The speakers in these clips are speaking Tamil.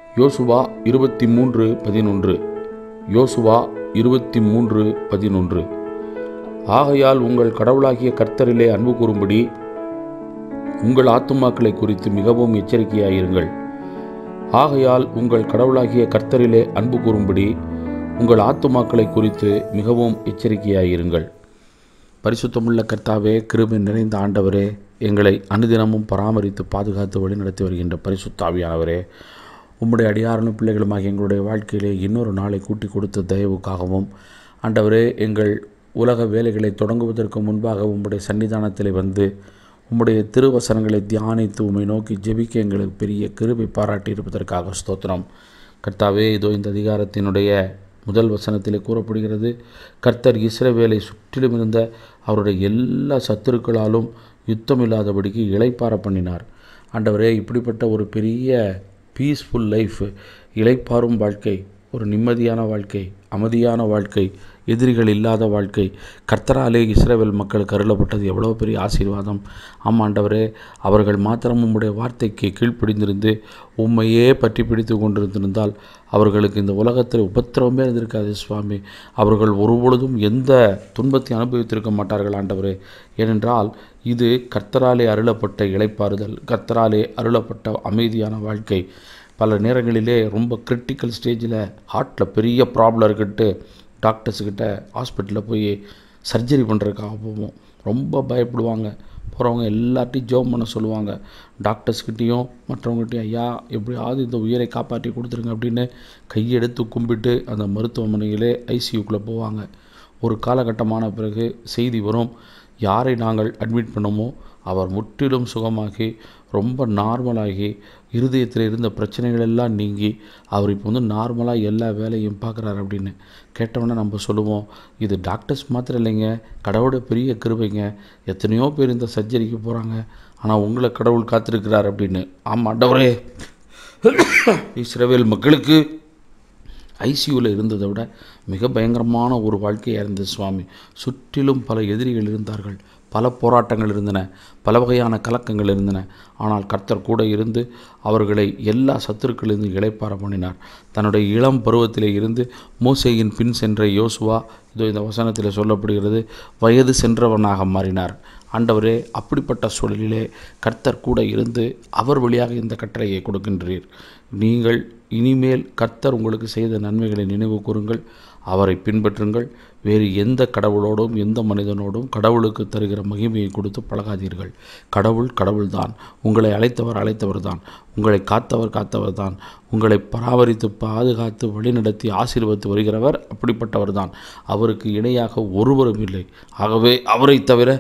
யோசுவா இருபத்தி மூன்று பதினொன்று யோசுவா இருபத்தி மூன்று பதினொன்று ஆகையால் உங்கள் கடவுளாகிய கர்த்தரிலே அன்பு கூறும்படி உங்கள் ஆத்துமாக்களை குறித்து மிகவும் எச்சரிக்கையாயிருங்கள் ஆகையால் உங்கள் கடவுளாகிய கர்த்தரிலே அன்பு கூறும்படி உங்கள் ஆத்துமாக்களை குறித்து மிகவும் எச்சரிக்கையாயிருங்கள் பரிசுத்தமுள்ள கர்த்தாவே கிருபை நிறைந்த ஆண்டவரே எங்களை அனுதினமும் பராமரித்து பாதுகாத்து வழிநடத்தி வருகின்ற பரிசுத்தாவியானவரே உம்முடைய அடியாரனும் பிள்ளைகளுமாக எங்களுடைய வாழ்க்கையிலே இன்னொரு நாளை கூட்டி கொடுத்த தயவுக்காகவும் ஆண்டவரே எங்கள் உலக வேலைகளை தொடங்குவதற்கு முன்பாக உம்முடைய சன்னிதானத்தில் வந்து உம்முடைய திருவசனங்களை தியானித்து உம்மை நோக்கி ஜெபிக்க எங்களுக்கு பெரிய கிருபை பாராட்டி இருப்பதற்காக ஸ்தோத்திரம் கர்த்தாவே இதோ இந்த அதிகாரத்தினுடைய முதல் வசனத்திலே கூறப்படுகிறது கர்த்தர் இஸ்ரவேலை சுற்றிலும் இருந்த அவருடைய எல்லா சத்துருக்களாலும் யுத்தமில்லாதபடிக்கு இளைப்பார பண்ணினார் ஆண்டவரே இப்படிப்பட்ட ஒரு பெரிய பீஸ்ஃபுல் லைஃப் இளைப்பாறும் வாழ்க்கை ஒரு நிம்மதியான வாழ்க்கை அமைதியான வாழ்க்கை எதிரிகள் இல்லாத வாழ்க்கை கர்த்தராலே இஸ்ரேல் மக்களுக்கு அருளப்பட்டது எவ்வளோ பெரிய ஆசீர்வாதம் ஆமாண்டவரே அவர்கள் மாத்திரம் உம்முடைய வார்த்தைக்கு கீழ்ப்பிடிந்திருந்து உண்மையே பற்றி பிடித்து கொண்டிருந்திருந்தால் அவர்களுக்கு இந்த உலகத்தில் உபத்திரவமே இருந்திருக்காது சுவாமி அவர்கள் ஒருபொழுதும் எந்த துன்பத்தை அனுபவித்திருக்க மாட்டார்கள் ஆண்டவரே ஏனென்றால் இது கர்த்தராலே அருளப்பட்ட இளைப்பாறுதல் கர்த்தராலே அருளப்பட்ட அமைதியான வாழ்க்கை பல நேரங்களிலே ரொம்ப கிரிட்டிக்கல் ஸ்டேஜில் ஹார்ட்டில் பெரிய ப்ராப்ளம் இருக்கிட்டு டாக்டர்ஸுக்கிட்ட ஹாஸ்பிட்டலில் போய் சர்ஜரி பண்ணுறதுக்காக போவோம் ரொம்ப பயப்படுவாங்க போகிறவங்க எல்லார்ட்டையும் ஜோம் பண்ண சொல்லுவாங்க டாக்டர்ஸ்கிட்டையும் மற்றவங்ககிட்டையும் ஐயா எப்படியாவது இந்த உயிரை காப்பாற்றி கொடுத்துருங்க அப்படின்னு கையெடுத்து கும்பிட்டு அந்த மருத்துவமனையிலே ஐசியூக்குள்ளே போவாங்க ஒரு காலகட்டமான பிறகு செய்தி வரும் யாரை நாங்கள் அட்மிட் பண்ணோமோ அவர் முற்றிலும் சுகமாகி ரொம்ப நார்மலாகி இருதயத்தில் இருந்த பிரச்சனைகள் எல்லாம் நீங்கி அவர் இப்போ வந்து நார்மலாக எல்லா வேலையும் பார்க்குறாரு அப்படின்னு கேட்டவொடனே நம்ம சொல்லுவோம் இது டாக்டர்ஸ் மாத்திரம் இல்லைங்க கடவுளோட பெரிய கிருபைங்க எத்தனையோ பேர் இந்த சர்ஜரிக்கு போகிறாங்க ஆனால் உங்களை கடவுள் காத்திருக்கிறார் அப்படின்னு ஆமாம் ஆண்டவரே இஸ்ரவேல் மக்களுக்கு ஐசியூவில் இருந்ததை விட மிக பயங்கரமான ஒரு வாழ்க்கையாக இருந்தது சுவாமி சுற்றிலும் பல எதிரிகள் இருந்தார்கள் பல போராட்டங்கள் இருந்தன பல வகையான கலக்கங்கள் இருந்தன ஆனால் கர்த்தர் கூட இருந்து அவர்களை எல்லா சத்துருக்களிலிருந்து இளைப்பார பண்ணினார் தன்னுடைய இளம் பருவத்திலே இருந்து மோசையின் பின் சென்ற யோசுவா இதோ இந்த வசனத்தில் சொல்லப்படுகிறது வயது சென்றவனாக மாறினார் ஆண்டவரே அப்படிப்பட்ட சூழலிலே கர்த்தர் கூட இருந்து அவர் வழியாக இந்த கட்டளையை கொடுக்கின்றீர் நீங்கள் இனிமேல் கர்த்தர் உங்களுக்கு செய்த நன்மைகளை நினைவு கூறுங்கள் அவரை பின்பற்றுங்கள் வேறு எந்த கடவுளோடும் எந்த மனிதனோடும் கடவுளுக்கு தருகிற மகிமையை கொடுத்து பழகாதீர்கள் கடவுள் கடவுள்தான் உங்களை அழைத்தவர் அழைத்தவர் தான் உங்களை காத்தவர் காத்தவர் தான் உங்களை பராமரித்து பாதுகாத்து வழிநடத்தி ஆசீர்வதித்து வருகிறவர் அப்படிப்பட்டவர் தான் அவருக்கு இணையாக ஒருவரும் இல்லை ஆகவே அவரை தவிர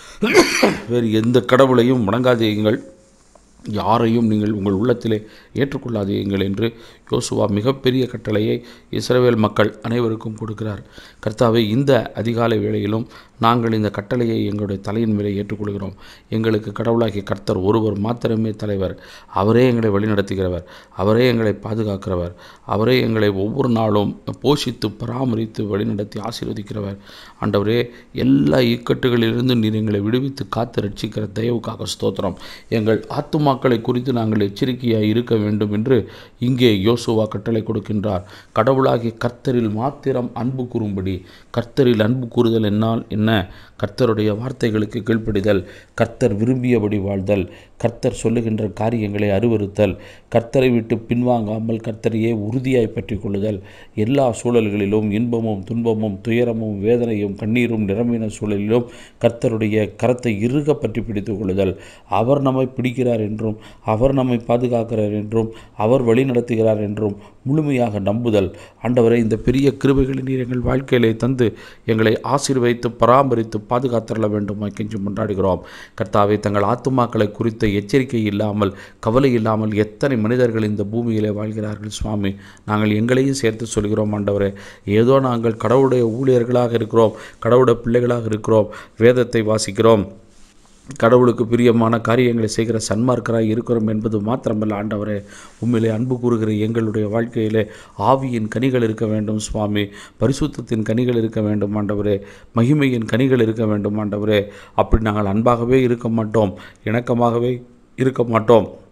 வேறு எந்த கடவுளையும் வணங்காதீங்கள் யாரையும் நீங்கள் உங்கள் உள்ளத்திலே ஏற்றுக்கொள்ளாதீங்கள் என்று யோசுவா மிகப்பெரிய கட்டளையை இஸ்ரவேல் மக்கள் அனைவருக்கும் கொடுக்கிறார் கர்த்தாவே இந்த அதிகாலை வேளையிலும் நாங்கள் இந்த கட்டளையை எங்களுடைய தலையின் மேலே ஏற்றுக்கொள்கிறோம் எங்களுக்கு கடவுளாகிய கர்த்தர் ஒருவர் மாத்திரமே தலைவர் அவரே எங்களை வழிநடத்துகிறவர் அவரே எங்களை பாதுகாக்கிறவர் அவரே எங்களை ஒவ்வொரு நாளும் போஷித்து பராமரித்து வழிநடத்தி ஆசீர்வதிக்கிறவர் ஆண்டவரே எல்லா இக்கட்டுகளிலிருந்து நீர் எங்களை விடுவித்து காத்து ரட்சிக்கிற தயவுக்காக ஸ்தோத்திரம் எங்கள் ஆத்துமாக்களை குறித்து நாங்கள் எச்சரிக்கையாக இருக்க வேண்டும் என்று இங்கே யோசுவா கட்டளை கொடுக்கின்றார் கடவுளாகிய கர்த்தரில் மாத்திரம் அன்பு கூறும்படி கர்த்தரில் அன்பு கூறுதல் என்னால் என்ன கர்த்தருடைய வார்த்தைகளுக்கு கீழ்ப்படிதல் கர்த்தர் விரும்பியபடி வாழ்தல் கர்த்தர் சொல்லுகின்ற காரியங்களை அருவறுத்தல் கர்த்தரை விட்டு பின்வாங்காமல் கர்த்தரையே உறுதியாய் பற்றி கொள்ளுதல் எல்லா சூழல்களிலும் இன்பமும் துன்பமும் துயரமும் வேதனையும் கண்ணீரும் நிரம்பின சூழலிலும் கர்த்தருடைய கரத்தை இறுக பற்றி பிடித்து கொள்ளுதல் அவர் நம்மை பிடிக்கிறார் என்றும் அவர் நம்மை பாதுகாக்கிறார் என்றும் அவர் வழி நடத்துகிறார் என்றும் முழுமையாக நம்புதல் ஆண்டவரை இந்த பெரிய கிருபைகளை நீர் எங்கள் வாழ்க்கையிலே தந்து எங்களை ஆசீர்வைத்து பராமரித்து பாதுகாத்தரல வேண்டும் கெஞ்சி கொண்டாடுகிறோம் கர்த்தாவை தங்கள் ஆத்துமாக்களை குறித்த எச்சரிக்கை இல்லாமல் கவலை இல்லாமல் எத்தனை மனிதர்கள் இந்த பூமியிலே வாழ்கிறார்கள் சுவாமி நாங்கள் எங்களையும் சேர்த்து சொல்கிறோம் ஆண்டவரே ஏதோ நாங்கள் கடவுளுடைய ஊழியர்களாக இருக்கிறோம் கடவுளுடைய பிள்ளைகளாக இருக்கிறோம் வேதத்தை வாசிக்கிறோம் கடவுளுக்கு பிரியமான காரியங்களை செய்கிற சன்மார்க்கராய் இருக்கிறோம் என்பது மாத்திரமல்ல ஆண்டவரே உண்மையிலே அன்பு கூறுகிற எங்களுடைய வாழ்க்கையிலே ஆவியின் கனிகள் இருக்க வேண்டும் சுவாமி பரிசுத்தத்தின் கனிகள் இருக்க வேண்டும் ஆண்டவரே மகிமையின் கனிகள் இருக்க வேண்டும் ஆண்டவரே அப்படி நாங்கள் அன்பாகவே இருக்க மாட்டோம் இணக்கமாகவே இருக்க மாட்டோம்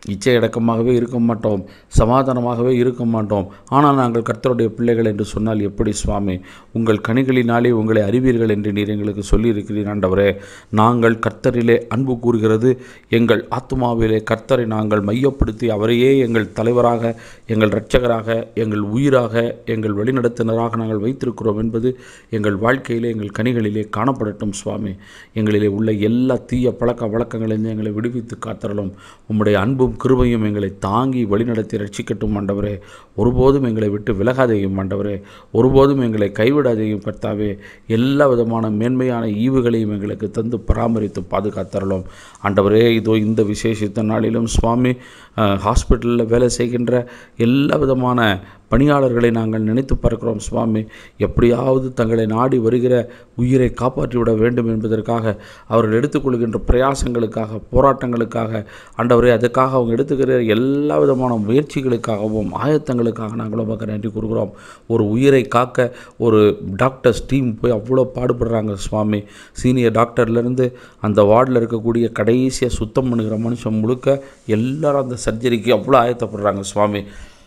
இச்சையடக்கமாகவே இருக்க மாட்டோம் சமாதானமாகவே இருக்க மாட்டோம் ஆனால் நாங்கள் கர்த்தருடைய பிள்ளைகள் என்று சொன்னால் எப்படி சுவாமி உங்கள் கனிகளினாலே உங்களை அறிவீர்கள் என்று நீர் எங்களுக்கு சொல்லியிருக்கிறீர் ஆண்டவரே நாங்கள் கர்த்தரிலே அன்பு கூறுகிறது எங்கள் ஆத்மாவிலே கர்த்தரை நாங்கள் மையப்படுத்தி அவரையே எங்கள் தலைவராக எங்கள் இரட்சகராக எங்கள் உயிராக எங்கள் வழிநடத்தினராக நாங்கள் வைத்திருக்கிறோம் என்பது எங்கள் வாழ்க்கையிலே எங்கள் கனிகளிலே காணப்படட்டும் சுவாமி எங்களிலே உள்ள எல்லா தீய பழக்க வழக்கங்களிலிருந்து எங்களை விடுவித்து காத்தரலும் உம்முடைய அன்பும் கிருபையும் எங்களை தாங்கி வழிநடத்தி ரட்சிக்கட்டும் ஆண்டவரே ஒருபோதும் எங்களை விட்டு விலகாதேயும் ஆண்டவரே ஒருபோதும் எங்களை கைவிடாதேயும் கர்த்தாவே எல்லா விதமான மேன்மையான ஈவுகளையும் எங்களுக்கு தந்து பராமரித்து பாதுகாத்தரலும் ஆண்டவரே இதோ இந்த விசேஷித்த நாளிலும் சுவாமி ஹாஸ்பிட்டலில் வேலை செய்கின்ற எல்லா விதமான பணியாளர்களை நாங்கள் நினைத்து பார்க்கிறோம் சுவாமி எப்படியாவது தங்களை நாடி வருகிற உயிரை காப்பாற்றிவிட வேண்டும் என்பதற்காக அவர்கள் எடுத்துக்கொள்கின்ற பிரயாசங்களுக்காக போராட்டங்களுக்காக ஆண்டவரே அதுக்காக அவங்க எடுத்துக்கிற எல்லா விதமான முயற்சிகளுக்காகவும் ஆயத்தங்களுக்காக நாங்கள் உமக்கு நன்றி கூறுகிறோம் ஒரு உயிரை காக்க ஒரு டாக்டர்ஸ் டீம் போய் அவ்வளோ பாடுபடுறாங்க சுவாமி சீனியர் டாக்டர்லேருந்து அந்த வார்டில் இருக்கக்கூடிய கடைசியாக சுத்தம் பண்ணுகிற மனுஷன் முழுக்க எல்லாரும் அந்த சர்ஜரிக்கு அவ்வளோ ஆயத்தப்படுறாங்க சுவாமி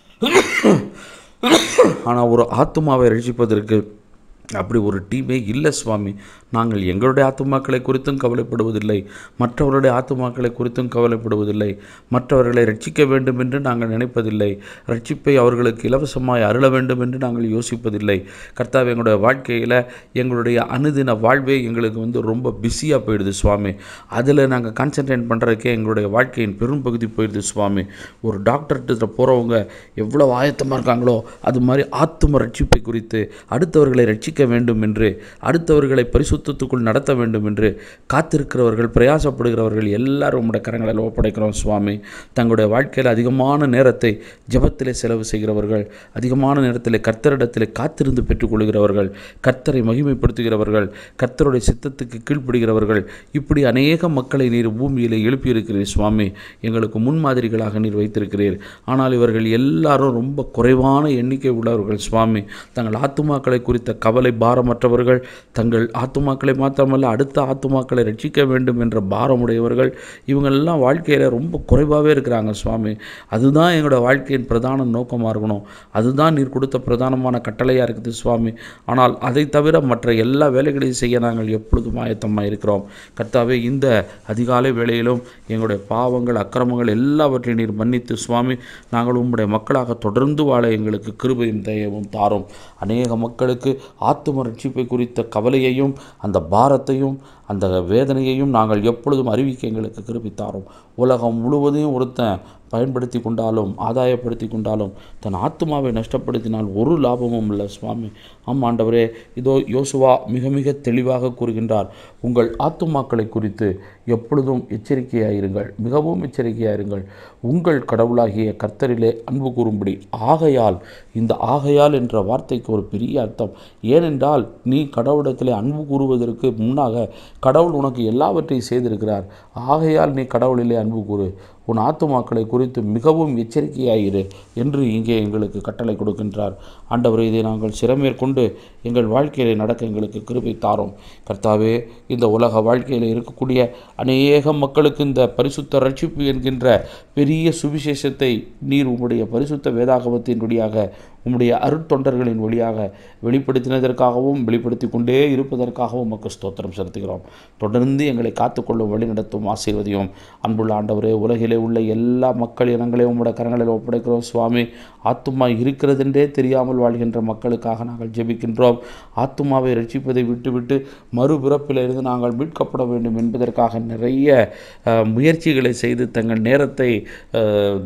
ஆனால் ஒரு ஆத்மாவை ரட்சிப்பதற்கு அப்படி ஒரு டீமே இல்லை சுவாமி நாங்கள் எங்களுடைய ஆத்துமாக்களை குறித்தும் கவலைப்படுவதில்லை மற்றவருடைய ஆத்துமாக்களை குறித்தும் கவலைப்படுவதில்லை மற்றவர்களை ரட்சிக்க வேண்டும் என்று நாங்கள் நினைப்பதில்லை ரட்சிப்பை அவர்களுக்கு இலவசமாய் அருள வேண்டும் என்று நாங்கள் யோசிப்பதில்லை கர்த்தாவே எங்களுடைய வாழ்க்கையில் எங்களுடைய அனுதின வாழ்வே எங்களுக்கு வந்து ரொம்ப பிஸியாக போயிடுது சுவாமி அதில் நாங்கள் கான்சென்ட்ரேட் பண்ணுறதுக்கே எங்களுடைய வாழ்க்கையின் பெரும் பகுதி போயிடுது சுவாமி ஒரு டாக்டர்கிட்ட போகிறவங்க எவ்வளோ ஆயத்தமாக இருக்காங்களோ அது மாதிரி ஆத்தும ரட்சிப்பை குறித்து அடுத்தவர்களை ரட்சிக்க வேண்டும் என்று அடுத்தவர்களை பரிசுத்தத்துக்குள் நடத்த வேண்டும் என்று காத்திருக்கிறவர்கள் பிரயாசப்படுகிறவர்கள் எல்லாரும் உம்முடைய கரங்களில் ஒப்படைக்கிறோம் சுவாமி தங்களுடைய வாழ்க்கையில் அதிகமான நேரத்தை ஜெபத்திலே செலவு செய்கிறவர்கள் அதிகமான நேரத்தில் கர்த்தரிடத்தில் காத்திருந்து பெற்றுக்கொள்கிறவர்கள் கர்த்தரை மகிமைப்படுத்துகிறவர்கள் கர்த்தருடைய சித்தத்துக்கு கீழ்ப்படுகிறவர்கள் இப்படி அநேக மக்களை நீர் பூமியிலே எழுப்பியிருக்கிறீர் சுவாமி எங்களுக்கு முன்மாதிரிகளாக நீர் வைத்திருக்கிறீர் ஆனால் இவர்கள் எல்லாரும் ரொம்ப குறைவான எண்ணிக்கை உள்ளவர்கள் சுவாமி தங்கள் ஆத்துமாக்களை குறித்த கவலை பாரமற்றவர்கள் தங்கள் ஆத்துமாக்களை மாத்திரமல்ல அடுத்த ஆத்துமாக்களை ரட்சிக்க வேண்டும் என்ற பாரமுடையவர்கள் இவங்கெல்லாம் வாழ்க்கையில் ரொம்ப குறைவாகவே இருக்கிறாங்க சுவாமி அதுதான் எங்களோட வாழ்க்கையின் பிரதான நோக்கமாக இருக்கணும் அதுதான் நீர் கொடுத்த பிரதானமான கட்டளையாக இருக்குது சுவாமி ஆனால் அதை தவிர மற்ற எல்லா வேலைகளையும் செய்ய நாங்கள் எப்பொழுதும் ஆயத்தமாக இருக்கிறோம் கர்த்தாவே இந்த அதிகாலை வேளையிலும் எங்களுடைய பாவங்கள் அக்கிரமங்கள் எல்லாவற்றையும் நீர் மன்னித்து சுவாமி நாங்கள் உம்முடைய மக்களாக தொடர்ந்து வாழ எங்களுக்கு கிருபையும் தயவும் தாரும் அநேக மக்களுக்கு ஆத்தும ரட்சிப்பை குறித்த கவலையையும் அந்த பாரத்தையும் அந்த வேதனையையும் நாங்கள் எப்பொழுதும் அறிவிக்க எங்களுக்கு கிருபித்தாரோம் உலகம் முழுவதையும் ஒருத்தன் பயன்படுத்தி கொண்டாலும் ஆதாயப்படுத்தி கொண்டாலும் தன் ஆத்மாவை நஷ்டப்படுத்தினால் ஒரு லாபமும் இல்லை சுவாமி ஆம் ஆண்டவரே இதோ யோசுவா மிக மிக தெளிவாக கூறுகின்றார் உங்கள் ஆத்துமாக்களை குறித்து எப்பொழுதும் எச்சரிக்கையாயிருங்கள் மிகவும் எச்சரிக்கையாயிருங்கள் உங்கள் கடவுளாகிய கர்த்தரிலே அன்பு கூறும்படி ஆகையால் இந்த ஆகையால் என்ற வார்த்தைக்கு ஒரு பெரிய அர்த்தம் ஏனென்றால் நீ கடவுளிடத்திலே அன்பு கூறுவதற்கு முன்னாக கடவுள் உனக்கு எல்லாவற்றையும் செய்திருக்கிறார் ஆகையால் நீ கடவுளிலே அன்பு கூறு உன் ஆத்துமாக்களை குறித்து மிகவும் எச்சரிக்கையாயிரு என்று இங்கே எங்களுக்கு கட்டளை கொடுக்கின்றார் ஆண்டவரை இதை நாங்கள் சிறமேற்கொண்டு எங்கள் வாழ்க்கையிலே நடக்க எங்களுக்கு கிருபை தாரோம் கர்த்தாவே இந்த உலக வாழ்க்கையில் இருக்கக்கூடிய அநேக மக்களுக்கு இந்த பரிசுத்த ரட்சிப்பு என்கின்ற பெரிய சுவிசேஷத்தை நீர் உம்முடைய பரிசுத்த வேதாகமத்தின் வழியாக உம்முடைய அருட்தொண்டர்களின் வழியாக வெளிப்படுத்தினதற்காகவும் வெளிப்படுத்தி கொண்டே இருப்பதற்காகவும் உமக்கு ஸ்தோத்திரம் செலுத்துகிறோம் தொடர்ந்து எங்களை காத்துக்கொள்ளும் வழி நடத்தும் ஆசீர்வதியும் அன்புள்ள ஆண்டவரே உலகிலே உள்ள எல்லா மக்கள் இனங்களையும் உம்முடைய கரங்களில் ஒப்படைக்கிறோம் சுவாமி ஆத்துமா இருக்கிறதென்றே தெரியாமல் வாழ்கின்ற மக்களுக்காக நாங்கள் ஜெபிக்கின்றோம் ஆத்துமாவை ரட்சிப்பதை விட்டுவிட்டு மறுபிறப்பில் இருந்து நாங்கள் மீட்கப்பட வேண்டும் என்பதற்காக நிறைய அஹ், முயற்சிகளை செய்து தங்கள் நேரத்தை அஹ்,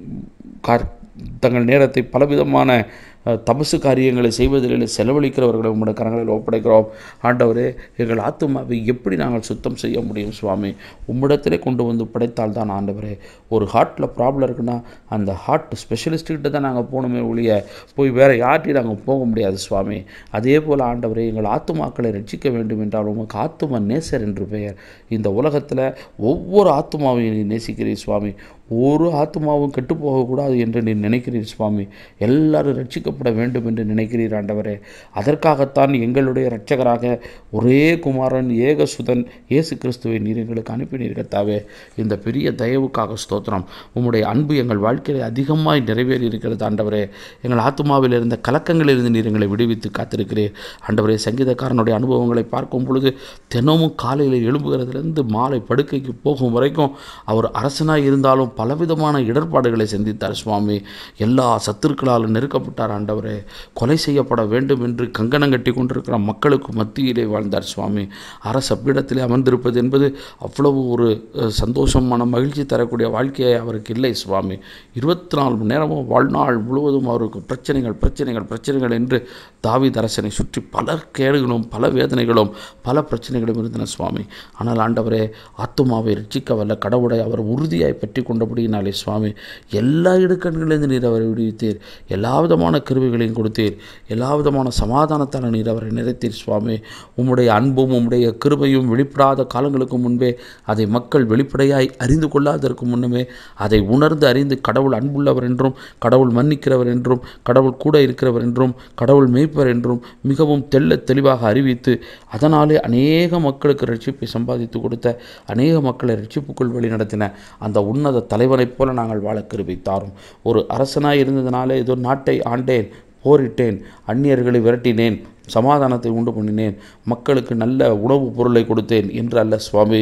கார் தங்கள் நேரத்தை பலவிதமான அஹ், தபசு காரியங்களை செய்வதில் செலவழிக்கிறவர்களை உங்களுடைய கரங்களில் ஒப்படைக்கிறோம் ஆண்டவரே எங்கள் ஆத்துமாவை எப்படி நாங்கள் சுத்தம் செய்ய முடியும் சுவாமி உம்மிடத்திலே கொண்டு வந்து படைத்தால் தான் ஆண்டவரே ஒரு ஹார்ட்டில் ப்ராப்ளம் இருக்குன்னா அந்த ஹார்ட் ஸ்பெஷலிஸ்ட்டுக்கிட்ட தான் நாங்கள் போகணுமே ஒழிய போய் வேறு யார்ட்டையும் நாங்கள் போக முடியாது சுவாமி அதே போல் ஆண்டவரே எங்கள் ஆத்துமாக்களை ரட்சிக்க வேண்டும் என்றால் உமக்கு ஆத்தும நேசர் என்று பெயர் இந்த உலகத்தில் ஒவ்வொரு ஆத்துமாவையும் நீ நேசிக்கிறீர் சுவாமி ஒரு ஆத்மாவும் கெட்டு போகக்கூடாது என்று நீ நினைக்கிறீர் சுவாமி எல்லாரும் ரட்சிக்கப்பட ரட்சிக்கப்பட வேண்டும் என்று நினைக்கிறீர் ஆண்டவரே அதற்காகத்தான் எங்களுடைய இரட்சகராக ஒரே குமாரன் ஏகசுதன் இயேசு கிறிஸ்துவை நீர் எங்களுக்கு அனுப்பினீர் கர்த்தாவே இந்த பெரிய தயவுக்காக ஸ்தோத்திரம் உம்முடைய அன்பு எங்கள் வாழ்க்கையில் அதிகமாய் நிறைவேறி இருக்கிறது ஆண்டவரே எங்கள் ஆத்மாவில் இருந்த கலக்கங்களிலிருந்து நீர் எங்களை விடுவித்து காத்திருக்கிறீர் ஆண்டவரே சங்கீதக்காரனுடைய அனுபவங்களை பார்க்கும் பொழுது தினமும் காலையில் எழும்புகிறதுலேருந்து மாலை படுக்கைக்கு போகும் வரைக்கும் அவர் அரசனாய் இருந்தாலும் பலவிதமான இடர்பாடுகளை சந்தித்தார் சுவாமி எல்லா சத்துருக்களாலும் நெருக்கப்பட்டார் ஆண்டவரே கொலை செய்யப்பட வேண்டும் என்று கங்கணம் கட்டி கொண்டிருக்கிற மக்களுக்கு மத்தியிலே வாழ்ந்தார் சுவாமி அரச பீடத்திலே அமர்ந்திருப்பது என்பது அவ்வளவு ஒரு அஹ், சந்தோஷமான மகிழ்ச்சி தரக்கூடிய வாழ்க்கையை அவருக்கு இல்லை சுவாமி இருபத்தி நாலு மணி நேரமும் வாழ்நாள் முழுவதும் அவருக்கு பிரச்சனைகள் பிரச்சனைகள் பிரச்சனைகள் என்று தாவீது அரசனை சுற்றி பல கேடுகளும் பல வேதனைகளும் பல பிரச்சனைகளும் இருந்தன சுவாமி ஆனால் ஆண்டவரே ஆத்துமாவை ரட்சிக்க வல்ல கடவுளை அவர் உறுதியாய் பற்றி கொண்டபடியினாலே சுவாமி எல்லா இடுக்கண்களிலிருந்து நீர் அவரை விடுவித்தீர் எல்லா விதமான கிருவிகளையும் கொடுத்தீர் எல்லா விதமான சமாதானத்தால் நீர் அவரை நிறைத்தீர் சுவாமி உம்முடைய அன்பும் உம்முடைய கிருபையும் வெளிப்படாத காலங்களுக்கு முன்பே அதை மக்கள் வெளிப்படையாய் அறிந்து கொள்ளாததற்கு முன்னமே அதை உணர்ந்து அறிந்து கடவுள் அன்புள்ளவர் என்றும் கடவுள் மன்னிக்கிறவர் என்றும் கடவுள் கூட இருக்கிறவர் என்றும் கடவுள் மேய்ப்பர் என்றும் மிகவும் தெள்ள தெளிவாக அறிவித்து அதனாலே அநேக மக்களுக்கு ரட்சிப்பை சம்பாதித்து கொடுத்த அநேக மக்களை ரட்சிப்புக்குள் வழி நடத்தின அந்த உன்னத தலைவனைப் போல நாங்கள் வாழ கிருபை தாரும் ஒரு அரசனாய் இருந்ததினாலே ஏதோ நாட்டை ஆண்டேன் போரிட்டேன் அந்நியர்களை விரட்டினேன் சமாதானத்தை உண்டு பண்ணினேன் மக்களுக்கு நல்ல உணவுப் பொருளை கொடுத்தேன் என்று அல்ல சுவாமி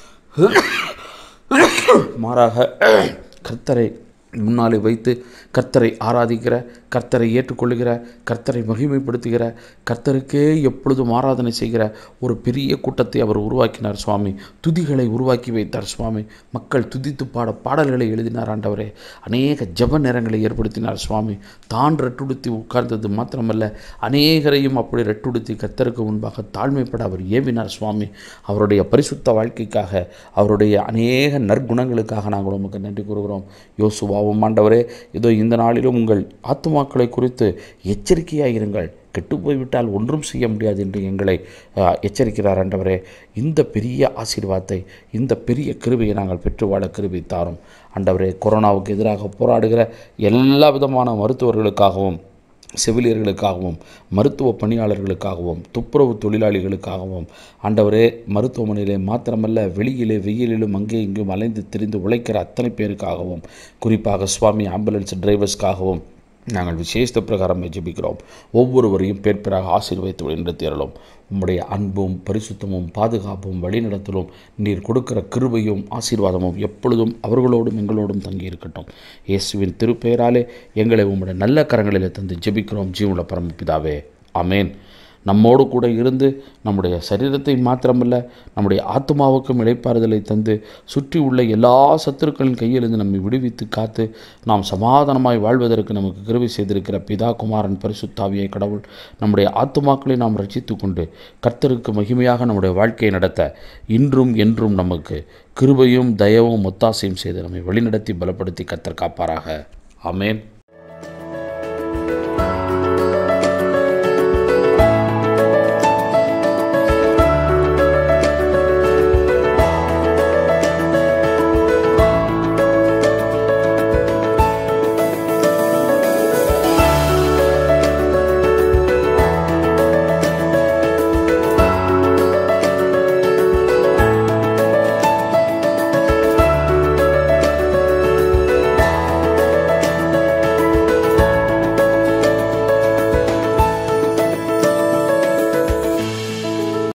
மாறாக கர்த்தரை முன்னாலே வைத்து கர்த்தரை ஆராதிக்கிற கர்த்தரை ஏற்றுக்கொள்ளுகிற கர்த்தரை மகிமைப்படுத்துகிற கர்த்தருக்கே எப்பொழுதும் ஆராதனை செய்கிற ஒரு பெரிய கூட்டத்தை அவர் உருவாக்கினார் சுவாமி துதிகளை உருவாக்கி வைத்தார் சுவாமி மக்கள் துதித்து பாட பாடல்களை எழுதினார் ஆண்டவரே அநேக ஜெப நேரங்களை ஏற்படுத்தினார் சுவாமி தான் ரெட்டுடுத்தி உட்கார்ந்தது மாத்திரமல்ல அநேகரையும் அப்படி ரெட்டுடுத்தி கர்த்தருக்கு முன்பாக தாழ்மைப்பட அவர் ஏவினார் சுவாமி அவருடைய பரிசுத்த வாழ்க்கைக்காக அவருடைய அநேக நற்குணங்களுக்காக நாங்கள் உமக்கு நன்றி கூறுகிறோம் யோசுவாவும் ஆண்டவரே இதோ இந்த நாளிலும் உங்கள் ஆத்துமாக்களை குறித்து எச்சரிக்கையாக இருங்கள் கெட்டு போய்விட்டால் ஒன்றும் செய்ய முடியாது என்று எங்களை ஆ, எச்சரிக்கிறார் ஆண்டவரே இந்த பெரிய ஆசீர்வாதத்தை இந்த பெரிய கிருபையை நாங்கள் பெற்று வாழ கிருபை தாரும் ஆண்டவரே கொரோனாவுக்கு எதிராக போராடுகிற எல்லா விதமான மருத்துவர்களுக்காகவும் செவிலியர்களுக்காகவும் மருத்துவ பணியாளர்களுக்காகவும் துப்புரவு தொழிலாளிகளுக்காகவும் ஆண்டவரே மருத்துவமனையிலே மாத்திரமல்ல வெளியிலே வெயிலிலும் அங்கே இங்கும் அலைந்து திரிந்து உழைக்கிற அத்தனை பேருக்காகவும் குறிப்பாக சுவாமி ஆம்புலன்ஸ் டிரைவர்ஸ்க்காகவும் நாங்கள் விசேஷ பிரகாரம் ஜெபிக்கிறோம் ஒவ்வொருவரையும் பேர் பேராக ஆசீர்வதித்து என்று தேரலும் உம்முடைய அன்பும் பரிசுத்தமும் பாதுகாப்பும் வழிநடத்தலும் நீர் கொடுக்கிற கிருபையும் ஆசீர்வாதமும் எப்பொழுதும் அவர்களோடும் எங்களோடும் தங்கி இருக்கட்டும் இயேசுவின் திருப்பெயராலே எங்களை உம்முடைய நல்ல கரங்களிலே தந்து ஜெபிக்கிறோம் ஜீவனுள்ள பரமபிதாவே ஆமேன் நம்மோடு கூட இருந்து நம்முடைய சரீரத்தை மாத்திரமல்ல நம்முடைய ஆத்மாவுக்கும் இளைப்பாறுதலை தந்து சுற்றி உள்ள எல்லா சத்துருக்களின் கையிலிருந்து நம்மை விடுவித்து காத்து நாம் சமாதானமாய் வாழ்வதற்கு நமக்கு கிருபை செய்திருக்கிற பிதா குமாரன் பரிசுத்தாவியை கடவுள் நம்முடைய ஆத்துமாக்களை நாம் ரட்சித்து கொண்டு கர்த்தருக்கு மகிமையாக நம்முடைய வாழ்க்கையை நடத்த இன்றும் என்றும் நமக்கு கிருபையும் தயவும் ஒத்தாசையும் செய்து நம்மை வழிநடத்தி பலப்படுத்தி கர்த்தர் காப்பாராக ஆமேன்